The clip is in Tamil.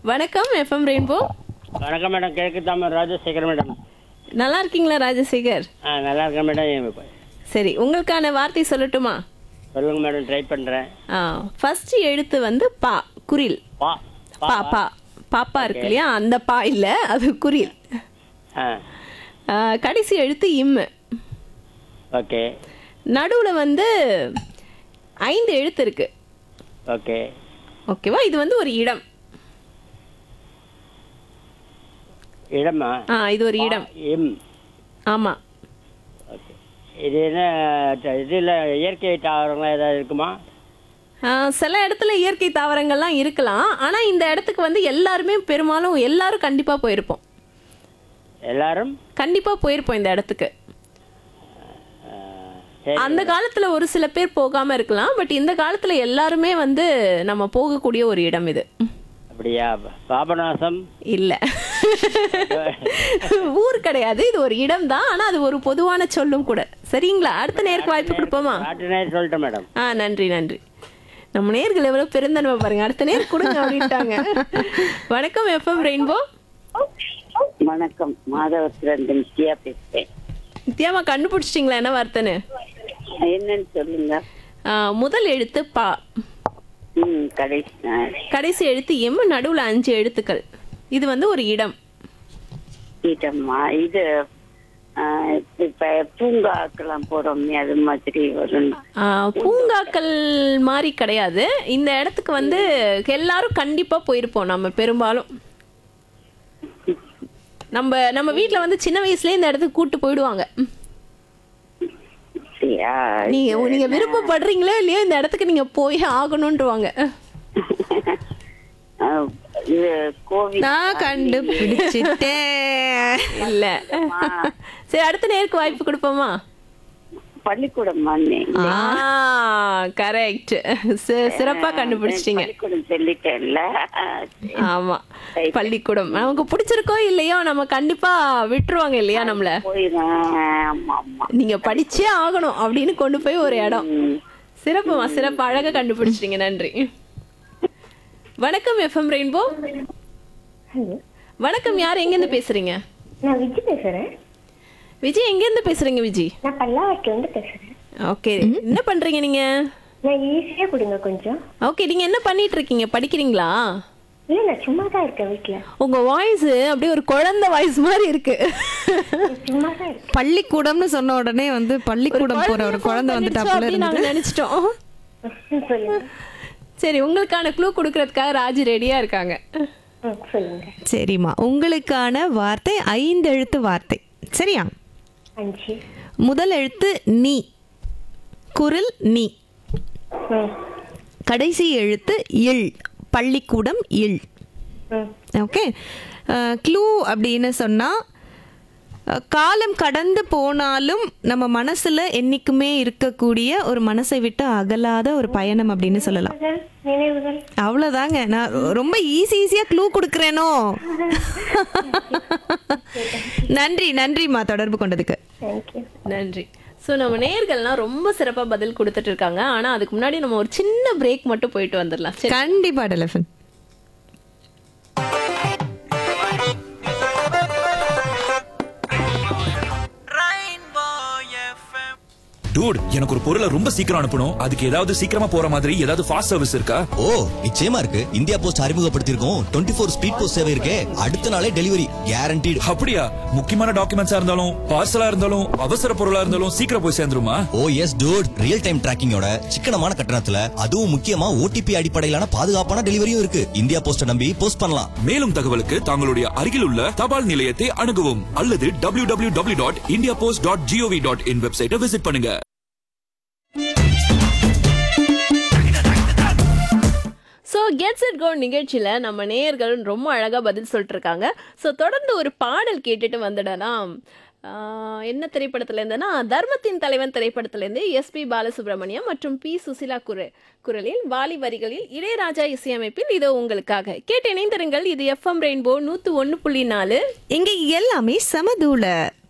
வணக்கம் எஃப்எம் ரெயின்போ வணக்கம் மேடம் கேட்குதாம ராஜசேகர் மேடம் நல்லா இருக்கீங்களா ராஜசேகர் ஆ நல்லா இருக்கேன் மேடம் சரி உங்களுக்கான வார்த்தை சொல்லட்டுமா சொல்லுங்க மேடம் ட்ரை பண்ணுறேன் ஆ ஃபர்ஸ்ட் எழுத்து வந்து பா குரில் பா பா பா பாப்பா இருக்கு இல்லையா அந்த பா இல்ல அது குரில் ஆ ஆ, கடைசி எழுத்து இம்மு ஓகே நடுவுல வந்து ஐந்து எழுத்து இருக்கு ஓகே ஓகேவா இது வந்து ஒரு இடம் இடமா ஆ இது ஒரு இடம் எம் ஆமா ஓகே இது என்ன இதில் இயற்கை தாவரங்களாம் ஏதாவது இருக்குமா ஆ, சில இடத்துல இயற்கை தாவரங்கள்லாம் இருக்கலாம் ஆனா இந்த இடத்துக்கு வந்து எல்லாருமே பெரும்பாலும் எல்லாரும் கண்டிப்பா போயிருப்போம் எல்லாரும் கண்டிப்பா போயிருப்போம் இந்த இடத்துக்கு ஆ, சரி அந்த காலத்துல ஒரு சில பேர் போகாம இருக்கலாம் பட் இந்த காலத்துல எல்லாருமே வந்து நம்ம போகக்கூடிய ஒரு இடம் இது அப்படியா பாபநாசம் இல்ல ஊர் கிடையாது இது ஒரு இடம் தான் ஆனா அது ஒரு பொதுவான சொல்லும் கூட சரிங்களா அடுத்த நேருக்கு வாய்ப்பு கொடுப்போமா காட்டுனே சொல்லிட்டேன் மேடம் ஆ நன்றி நன்றி நம்ம நேர்கள் எவ்வளவு பெருந்தன்மை பாருங்க அடுத்த நேர் கொடுங்க அப்படின்ட்டாங்க வணக்கம் எஃப்எம் ரெயின்போ வணக்கம் மாதவத்திலிருந்து நித்யா பேசுறேன் நித்யாமா கண்டுபிடிச்சிட்டிங்களா என்ன வார்த்தைன்னு என்னன்னு சொல்லுங்க ஆ, முதல் எழுத்து பா ம் கடைசி நாள். கடைசி எழுத்து எம் நடுவுல அஞ்சு எழுத்துக்கள் இது வந்து ஒரு இடம் இதம்மா இது ஆ, இப்ப பூங்காக்கெல்லாம் போறோமே அது மாதிரி வரும் ஆ, பூங்காக்கள் மாதிரி கிடையாது இந்த இடத்துக்கு வந்து எல்லாரும் கண்டிப்பா போயிருப்போம் நம்ம பெரும்பாலும் நம்ம நம்ம வீட்ல வந்து சின்ன வயசுலயே இந்த இடத்துக்கு கூட்டு போயிடுவாங்க சரியா நீங்க நீங்க விருப்பப்படுறீங்களோ இல்லையோ இந்த இடத்துக்கு நீங்க போய் ஆகணும்ன்றவாங்க ஆ, இது கோவில் நான் கண்டுபிடிச்சிட்டேன் இல்ல சரி அடுத்த நேருக்கு வாய்ப்பு கொடுப்போமா பள்ளிக்கூடம் கரெக்ட் சிறப்பா கண்டுபிடிச்சிட்டீங்க பள்ளிக்கூடம் சொல்லிட்டேன்ல சரி. ஆமா பள்ளிக்கூடம் நமக்கு பிடிச்சிருக்கோ இல்லையோ நம்ம கண்டிப்பா விட்டுருவாங்க இல்லையா நம்மள போயிடும் ஆமா ஆமா நீங்க படிச்சே ஆகணும் அப்படின்னு கொண்டு போய் ஒரு இடம் ம். சிறப்புமா சிறப்பு அழகா கண்டுபிடிச்சிட்டீங்க நன்றி வணக்கம் எஃப்எம் ரெயின்போ வணக்கம் யார் எங்க இருந்து பேசுறீங்க நான் விஜி பேசுறேன் விஜய் எங்க இருந்து பேசுறீங்க விஜய் நான் பல்லாவரத்துல இருந்து பேசுறேன் ஓகே என்ன பண்றீங்க நீங்க நான் ஈஸியா கொடுங்க கொஞ்சம் ஓகே நீங்க என்ன பண்ணிட்டு இருக்கீங்க படிக்கிறீங்களா இல்ல நான் சும்மா தான் இருக்கேன் வீட்ல உங்க வாய்ஸ் அப்படியே ஒரு குழந்தை வாய்ஸ் மாதிரி இருக்கு சும்மா தான் இருக்கேன் பள்ளிக்கூடம்னு சொன்ன உடனே வந்து பள்ளிக்கூடம் போற ஒரு குழந்தை வந்துட்டாப்புல அப்படின்னு நாங்க இருந்தது நினைச்சிட்டோம் சொல்லுங்க சரி உங்களுக்கான க்ளூ கொடுக்கறதுக்காக ராஜு ரெடியா இருக்காங்க ம், சொல்லுங்க சரிம்மா உங்களுக்கான வார்த்தை ஐந்து எழுத்து வார்த்தை சரியா அஞ்சு முதல் எழுத்து நீ குரில் நீ ம் கடைசி எழுத்து இல் பள்ளிக்கூடம் இல் ம் ஓகே க்ளூ அப்படின்னு சொன்னால் காலம் கடந்து போனாலும் நம்ம மனசுல என்னைக்குமே இருக்கக்கூடிய ஒரு மனசை விட்டு அகலாத ஒரு பயணம் அப்படின்னு சொல்லலாம் நினைவுகள், நினைவுகள் அவ்வளோதாங்க நான் ரொம்ப ஈஸி ஈஸியாக க்ளூ கொடுக்குறேனோ நன்றி நன்றிம்மா தொடர்பு கொண்டதுக்கு தேங்க்யூ நன்றி ஸோ நம்ம நேயர்கள்லாம் ரொம்ப சிறப்பாக பதில் கொடுத்துட்டு இருக்காங்க ஆனால் அதுக்கு முன்னாடி நம்ம ஒரு சின்ன பிரேக் மட்டும் போயிட்டு வந்துடலாம் சரி கண்டிப்பா டெலிஃபன் டூட் எனக்கு ஒரு பொருளை ரொம்ப சீக்கிரம் அனுப்பணும் அதுக்கு ஏதாவது சீக்கிரமா போற மாதிரி ஏதாவது ஃபாஸ்ட் சர்வீஸ் இருக்கா ஓ நிச்சயமா இருக்கு இந்தியா போஸ்ட் அறிமுகப்படுத்தியிருக்கோம் டுவெண்ட்டி ஃபோர் ஸ்பீட் போஸ்ட் சேவை இருக்கே அடுத்த நாளே டெலிவரி கேரண்டீடு அப்படியா முக்கியமான டாக்குமெண்ட்ஸா இருந்தாலும் பார்சலா இருந்தாலும் அவசர பொருளா இருந்தாலும் சீக்கிரம் போய் சேர்ந்துருமா oh yes dude real time டிராக்கிங்கோட சிக்கனமான கட்டணத்துல அதுவும் முக்கியமா ஓடிபி அடிப்படையிலான பாதுகாப்பான டெலிவரியும் இருக்கு இந்தியா போஸ்ட நம்பி போஸ்ட் பண்ணலாம் மேலும் தகவலுக்கு தங்களுடைய அருகில் உள்ள தபால் நிலையத்தை அணுகவும் அல்லது W W W dot India post dot gov dot in வெப்சைட்டை விசிட் பண்ணுங்க ஸோ கெட்ஸ் இட் கோ நிகழ்ச்சியில் நம்ம நேயர்கள் ரொம்ப அழகாக பதில் சொல்லிட்டு இருக்காங்க ஸோ தொடர்ந்து ஒரு பாடல் கேட்டுட்டு வந்துடலாம் ஆஹ் என்ன திரைப்படத்துல இருந்துன்னா தர்மத்தின் தலைவன் திரைப்படத்திலேருந்து எஸ்பி பாலசுப்ரமணியம் மற்றும் பி சுசிலா குர குரலில் வாலி வரிகளில் இளையராஜா இசையமைப்பில் இதோ உங்களுக்காக கேட்டு இணைந்திருங்கள் இது எஃப்எம் ரெயின்போ நூற்று ஒன்று புள்ளி நாலு இங்க எல்லாமே சமதூள